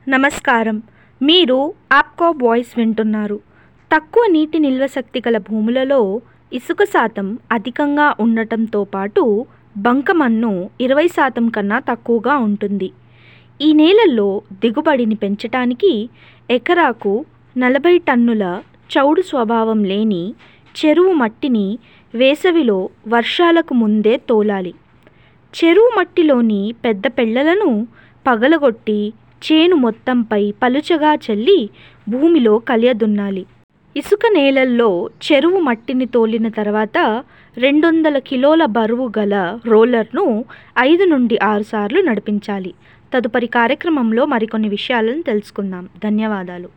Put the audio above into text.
నమస్కారం మీరు ఆప్కో వాయిస్ వింటున్నారు తక్కువ నీటి నిల్వ శక్తి గల భూములలో ఇసుక శాతం అధికంగా ఉండటంతో పాటు బంకమన్ను ఇరవై శాతం కన్నా తక్కువగా ఉంటుంది ఈ నేలల్లో దిగుబడిని పెంచటానికి ఎకరాకు నలభై టన్నుల చౌడు స్వభావం లేని చెరువు మట్టిని వేసవిలో వర్షాలకు ముందే తోలాలి చెరువు మట్టిలోని పెద్ద పెళ్ళలను పగలగొట్టి చేను మొత్తంపై పలుచగా చల్లి భూమిలో కలియదున్నాలి ఇసుక నేలల్లో చెరువు మట్టిని తోలిన తర్వాత రెండు వందల కిలోల బరువు గల రోలర్ను ఐదు నుండి ఆరు సార్లు నడిపించాలి తదుపరి కార్యక్రమంలో మరికొన్ని విషయాలను తెలుసుకుందాం ధన్యవాదాలు